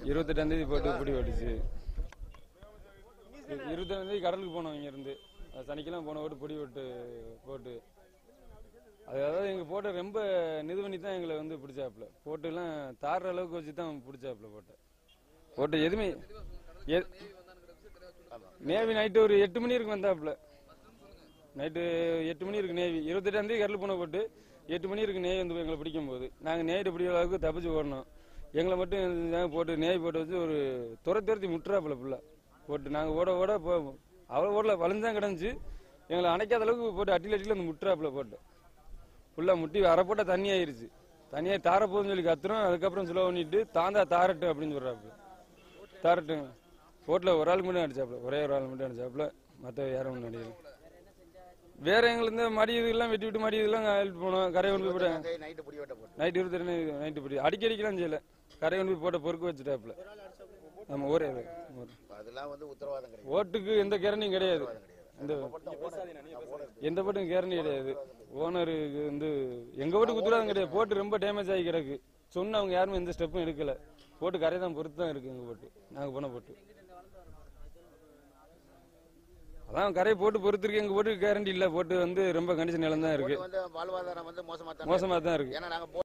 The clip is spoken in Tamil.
இருபத்தெட்டாம் தேதி போட்டு பிடி ஓட்டுச்சு இருபத்தாம் தேதி கடலுக்கு போனோம் இங்க இருந்து அது சனிக்கிழமை போன ஓட்டு பிடி ஓட்டு போட்டு அது அதாவது எங்க போட்ட ரொம்ப இது பண்ணி தான் எங்களை வந்து பிடிச்சாப்புல போட்டுலாம் தாடுற அளவுக்கு வச்சு தான் பிடிச்சாப்புல போட்டேன் போட்டு எதுவுமே எ- நேவி நைட்டு ஒரு எட்டு மணி இருக்கு வந்தாப்புல நைட்டு எட்டு மணி இருக்கு நேவி இருபத்தெட்டாம் தேதி கடல் போன போட்டு எட்டு மணி இருக்கு நேவி வந்து எங்களை பிடிக்கும் போது நாங்கள் நேவிட்டு பிடிக்கிற அளவுக்கு தப்பிச்சு ஓடணும் எங்களை மட்டும் நாங்க போட்டு நேவி போட்டு வச்சு ஒரு துரை துரத்தி முட்டுறாப்புல ஃபுல்லாக போட்டு நாங்கள் ஓட ஓட போ அவ்வளோ ஓடல வளைஞ்சுதான் கிடந்துச்சு எங்களை அணைக்காத அளவுக்கு போட்டு அட்டில அட்டில வந்து முட்டுறாப்புல போட்டு ஃபுல்லாக முட்டி அரை போட்டா தண்ணி ஆயிருச்சு தண்ணியாக தார போகுதுன்னு சொல்லி கத்துறோம் அதுக்கப்புறம் ஸ்லோ பண்ணிட்டு தாந்தா தாரட்டு அப்படின்னு சொல்றாப்புல தாரட்டு போட்டில் ஒரு ஆள் மட்டும் அடிச்சாப்புல ஒரே ஒரு ஆள் மட்டும் அடிச்சாப்புல மற்ற யாரும் ஒன்றும் அடிக்கல வேற எங்களுக்கு இந்த மடி இதெல்லாம் வெட்டி விட்டு மடி இதெல்லாம் அழுட்டு போனோம் கரை கொண்டு போய் போட்டேன் நைட்டு பிடி வெட்ட போட்டு நைட் இருபத்தி ரெண்டு நைட்டு படி அடிக்கடிக்கெல்லாம் செய்யல கரை கொண்டு போய் போட்ட பொறுக்கு வச்சுட்டாப்புல நம்ம ஒரே ஆளு. ஒரு- அதெல்லாம் வந்து உத்தரவாதம் கிடையாது ஓட்டுக்கு எந்த கேரண்டியும் கிடையாது இந்த எந்த போட்டும் கேரண்டி கிடையாது ஓனருக்கு வந்து எங்க ஓட்டு குத்துறாங்க கிடையாது போட்டு ரொம்ப டேமேஜ் ஆகி கிடக்கு சொன்ன அவங்க யாருமே எந்த ஸ்டெப்பும் எடுக்கல போட்டு கரை தான் பொறுத்து தான் இருக்கு எங்க போட்டு நாங்க போன போட்டு அதான் கரையை போட்டு பொறுத்திருக்கு எங்க போட்டு கேரண்டி இல்ல போட்டு வந்து ரொம்ப கண்டிஷன் நிலம் தான் இருக்கு போட்டு வந்து வாழ்வாதாரம் வந்து மோசமா தான் மோசமா தான் இருக்கு ஏன்னா நாங்க